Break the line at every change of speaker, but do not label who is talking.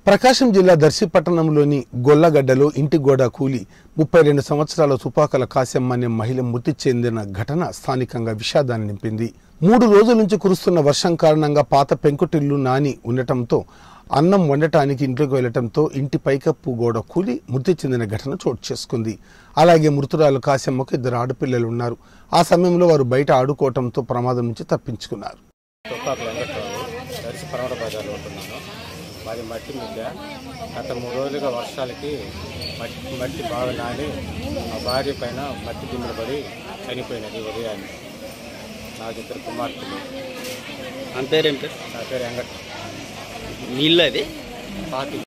ప్రకాశం జిల్లా దర్శి పట్టణంలోని గొల్లగడ్డలో ఇంటి గోడ కూలి ముప్పై రెండు సంవత్సరాల తుపాకల కాశమ్మ అనే మహిళ మృతి చెందిన ఘటన స్థానికంగా విషాదాన్ని నింపింది మూడు రోజుల నుంచి కురుస్తున్న వర్షం కారణంగా పాత పెంకుటిల్లు నాని ఉండటంతో అన్నం వండటానికి ఇంట్లోకి వెళ్లటంతో ఇంటి పైకప్పు గోడ కూలి మృతి చెందిన ఘటన చోటు చేసుకుంది అలాగే మృతురాలు కాశమ్మకు ఇద్దరు ఆడపిల్లలు ఉన్నారు ఆ సమయంలో వారు బయట ఆడుకోవటంతో ప్రమాదం నుంచి తప్పించుకున్నారు
తుపాకులు వెంకట్రావు దర్శి పరమట బజార్లో ఉంటున్నాను మాది మట్టి ముద్ద గత మూడు రోజులుగా వర్షాలకి మట్టి మట్టి బాగా నాని మా భార్య పైన మట్టి దిమ్మెలు పడి చనిపోయినది ఉదయాన్నే నాకు ఇద్దరు కుమార్తెలు
అని పేరేం పేరు
నా పేరు వెంకట్
నీళ్ళు అది
పాతి